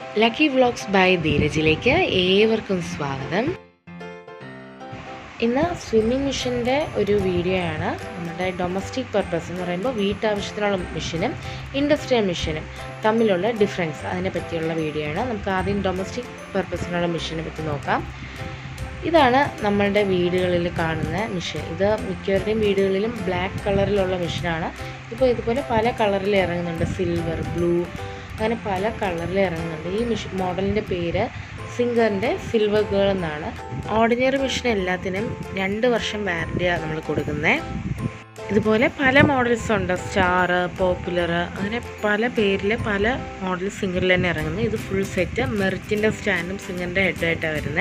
lucky vlogs by ധീരജിലേക്ക് ഏവർക്കും സ്വാഗതം ഇന്ന് സ്വിമ്മിംഗ് മെഷീൻ്റെ ഒരു വീഡിയോ ആണ് നമ്മുടെ ഡൊമസ്റ്റിക് പർപ്പസ് എന്ന് പറയുമ്പോൾ വീട്ടാവശ്യത്തിനുള്ള മെഷീനും ഇൻഡസ്ട്രിയൽ മെഷീനും തമ്മിലുള്ള ഡിഫറൻസ് അതിനെ പറ്റിയുള്ള വീഡിയോ ആണ് നമുക്ക് ആദ്യം ഡൊമസ്റ്റിക് പർപ്പസിനുള്ള മെഷീനെ പറ്റി നോക്കാം ഇതാണ് നമ്മളുടെ വീടുകളിൽ കാണുന്ന മെഷീൻ ഇത് മിക്കവരുടെയും വീടുകളിലും ബ്ലാക്ക് കളറിലുള്ള മെഷീനാണ് ഇപ്പോൾ ഇതുപോലെ പല കളറിൽ ഇറങ്ങുന്നുണ്ട് സിൽവർ ബ്ലൂ അങ്ങനെ പല കളറിൽ ഇറങ്ങുന്നുണ്ട് ഈ മെഷീൻ മോഡലിൻ്റെ പേര് സിംഗറിൻ്റെ സിൽവർ ഗേൾ എന്നാണ് ഓർഡിനറി മെഷീൻ എല്ലാത്തിനും രണ്ട് വർഷം വാറൻറ്റിയാണ് നമ്മൾ കൊടുക്കുന്നത് ഇതുപോലെ പല മോഡൽസ് ഉണ്ട് സ്റ്റാർ പോപ്പുലർ അങ്ങനെ പല പേരിൽ പല മോഡൽ സിംഗറിൽ തന്നെ ഇറങ്ങുന്നു ഇത് ഫുൾ സെറ്റ് മെറിറ്റിൻ്റെ സ്റ്റാൻഡും സിംഗറിൻ്റെ ഹെഡായിട്ടാണ് വരുന്നത്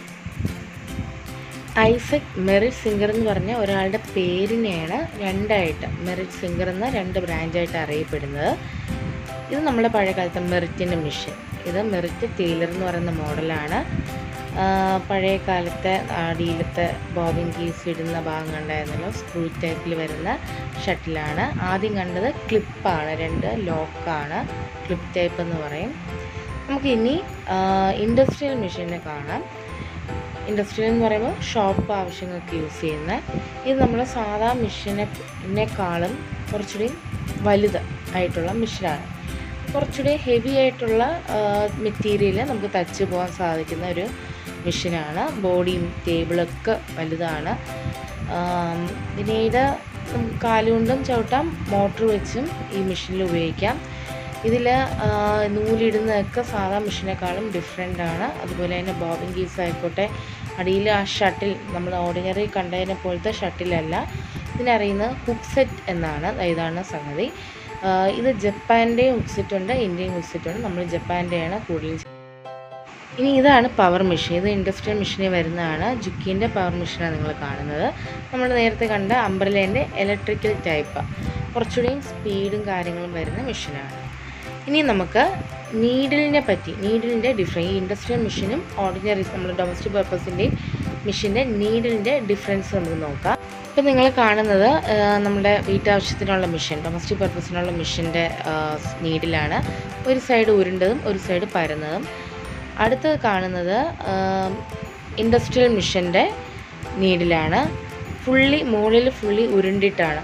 ഐസക് മെറിറ്റ് സിംഗർ എന്ന് പറഞ്ഞ ഒരാളുടെ പേരിനെയാണ് രണ്ടായിട്ട് മെറിറ്റ് സിംഗർ എന്ന രണ്ട് ബ്രാഞ്ചായിട്ട് അറിയപ്പെടുന്നത് ഇത് നമ്മുടെ പഴയ കാലത്തെ മെറിറ്റിൻ്റെ മെഷീൻ ഇത് മെറിറ്റ് ടൈലർ എന്ന് പറയുന്ന മോഡലാണ് പഴയ കാലത്തെ അടിയിലത്തെ ബോബിൻ കീസ് ഇടുന്ന ഭാഗം കണ്ടായിരുന്നല്ലോ സ്ക്രൂ ടൈപ്പിൽ വരുന്ന ഷട്ടിലാണ് ആദ്യം കണ്ടത് ക്ലിപ്പാണ് രണ്ട് ലോക്കാണ് ക്ലിപ്പ് ടൈപ്പ് എന്ന് പറയും നമുക്ക് ഇനി ഇൻഡസ്ട്രിയൽ മെഷീനെ കാണാം ഇൻഡസ്ട്രിയൽ എന്ന് പറയുമ്പോൾ ഷോപ്പ് ആവശ്യങ്ങൾക്ക് യൂസ് ചെയ്യുന്ന ഇത് നമ്മൾ സാധാ മെഷീനെക്കാളും കുറച്ചുകൂടി വലുത് ആയിട്ടുള്ള മെഷീനാണ് കുറച്ചുകൂടി ഹെവി ആയിട്ടുള്ള മെറ്റീരിയൽ നമുക്ക് തച്ച് പോകാൻ സാധിക്കുന്ന ഒരു മെഷീനാണ് ബോഡിയും ടേബിളൊക്കെ വലുതാണ് പിന്നീട് കാലുകൊണ്ടും ചവിട്ടാം മോട്ടർ വെച്ചും ഈ മെഷീനിൽ ഉപയോഗിക്കാം ഇതിൽ നൂലിടുന്നതൊക്കെ സാധാ മെഷീനേക്കാളും ഡിഫറെൻ്റ് ആണ് അതുപോലെ തന്നെ ബോബിൻ കീസ് ആയിക്കോട്ടെ അടിയിൽ ആ ഷട്ടിൽ നമ്മൾ ഓർഡിനറി കണ്ടതിനെ പോലത്തെ ഷട്ടിലല്ല ഇതിനറിയുന്നത് ഹുക്ക് സെറ്റ് എന്നാണ് ഇതാണ് സംഗതി ഇത് ജപ്പാൻ്റെ ഹുക്ക് സെറ്റ് ഉണ്ട് ഇന്ത്യൻ ഹുക്ക് സെറ്റ് ഉണ്ട് നമ്മൾ ജപ്പാൻ്റെയാണ് കൂടുതൽ ഇനി ഇതാണ് പവർ മെഷീൻ ഇത് ഇൻഡസ്ട്രിയൽ മെഷീനിൽ വരുന്നതാണ് ജുക്കിൻ്റെ പവർ മെഷീനാണ് നിങ്ങൾ കാണുന്നത് നമ്മൾ നേരത്തെ കണ്ട അംബ്രലേൻ്റെ ഇലക്ട്രിക്കൽ ടൈപ്പ് കുറച്ചുകൂടിയും സ്പീഡും കാര്യങ്ങളും വരുന്ന മെഷീനാണ് ഇനി നമുക്ക് നീഡിലിനെ പറ്റി നീഡിലിൻ്റെ ഡിഫറൻസ് ഈ ഇൻഡസ്ട്രിയൽ മെഷീനും ഓർഡിനറി നമ്മൾ ഡൊമസ്റ്റിക് പർപ്പസിൻ്റെയും മെഷീൻ്റെ നീഡിലിൻ്റെ ഡിഫറൻസ് നമുക്ക് നോക്കാം ഇപ്പം നിങ്ങൾ കാണുന്നത് നമ്മുടെ വീട്ടാവശ്യത്തിനുള്ള മെഷീൻ ഡൊമസ്റ്റിക് പർപ്പസിനുള്ള മെഷീൻ്റെ നീഡിലാണ് ഒരു സൈഡ് ഉരുണ്ടതും ഒരു സൈഡ് പരന്നതും അടുത്തത് കാണുന്നത് ഇൻഡസ്ട്രിയൽ മിഷൻ്റെ നീഡിലാണ് ഫുള്ളി മുകളിൽ ഫുള്ളി ഉരുണ്ടിട്ടാണ്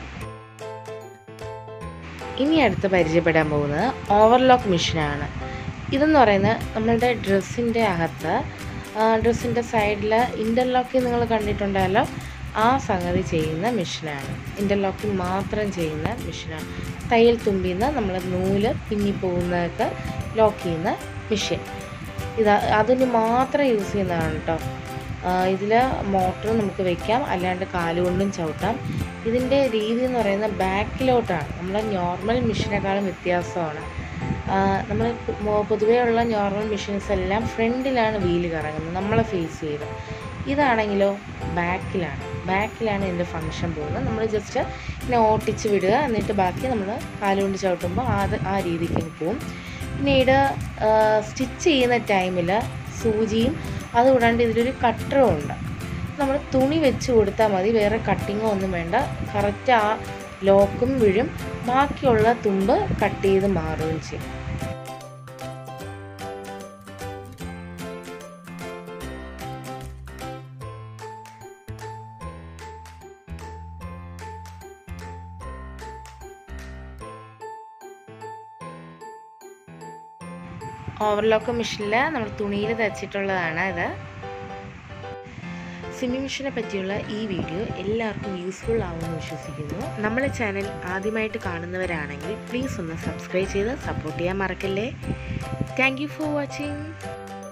ഇനി അടുത്ത് പരിചയപ്പെടാൻ പോകുന്നത് ഓവർലോക്ക് മെഷീനാണ് ഇതെന്ന് പറയുന്നത് നമ്മളുടെ ഡ്രസ്സിൻ്റെ അകത്ത് ഡ്രസ്സിൻ്റെ സൈഡിൽ ഇൻ്റർലോക്കിംഗ് നിങ്ങൾ കണ്ടിട്ടുണ്ടല്ലോ ആ സംഗതി ചെയ്യുന്ന മെഷീനാണ് ഇൻ്റർലോക്കിംഗ് മാത്രം ചെയ്യുന്ന മെഷീനാണ് തയ്യൽ തുമ്പിന്ന് നമ്മൾ നൂല് പിന്നിപ്പോകുന്നതൊക്കെ ലോക്ക് ചെയ്യുന്ന മെഷീൻ ഇത് അതിന് മാത്രം യൂസ് ചെയ്യുന്നതാണ് കേട്ടോ ഇതിൽ മോട്ടർ നമുക്ക് വെക്കാം അല്ലാണ്ട് കാലുകൊണ്ടും ചവിട്ടാം ഇതിൻ്റെ രീതി എന്ന് പറയുന്നത് ബാക്കിലോട്ടാണ് നമ്മൾ നോർമൽ മെഷീനേക്കാളും വ്യത്യാസമാണ് നമ്മൾ പൊതുവേ ഉള്ള നോർമൽ മെഷീൻസ് എല്ലാം ഫ്രണ്ടിലാണ് വീല് കറങ്ങുന്നത് നമ്മളെ ഫേസ് ചെയ്ത് ഇതാണെങ്കിലോ ബാക്കിലാണ് ബാക്കിലാണ് ഇതിൻ്റെ ഫങ്ഷൻ പോകുന്നത് നമ്മൾ ജസ്റ്റ് ഇങ്ങനെ ഓട്ടിച്ച് വിടുക എന്നിട്ട് ബാക്കി നമ്മൾ കാലുകൊണ്ട് ചവിട്ടുമ്പോൾ അത് ആ രീതിക്ക് പോകും പിന്നീട് സ്റ്റിച്ച് ചെയ്യുന്ന ടൈമിൽ സൂചിയും അതുകൂടാണ്ട് ഇതിലൊരു കട്ടറും ഉണ്ട് നമ്മൾ തുണി വെച്ച് കൊടുത്താൽ മതി വേറെ കട്ടിങ്ങോ ഒന്നും വേണ്ട കറക്റ്റ് ആ ലോക്കും വീഴും ബാക്കിയുള്ള തുമ്പ് കട്ട് ചെയ്ത് മാറുകയും ചെയ്യും ഓവർലോക്ക് മെഷീനിൽ നമ്മൾ തുണിയിൽ തച്ചിട്ടുള്ളതാണ് ഇത് സ്വിമ്മിംഗ് മെഷീനെ പറ്റിയുള്ള ഈ വീഡിയോ എല്ലാവർക്കും യൂസ്ഫുൾ ആവുമെന്ന് വിശ്വസിക്കുന്നു നമ്മളെ ചാനൽ ആദ്യമായിട്ട് കാണുന്നവരാണെങ്കിൽ പ്ലീസ് ഒന്ന് സബ്സ്ക്രൈബ് ചെയ്ത് സപ്പോർട്ട് ചെയ്യാൻ മറക്കല്ലേ താങ്ക് ഫോർ വാച്ചിങ്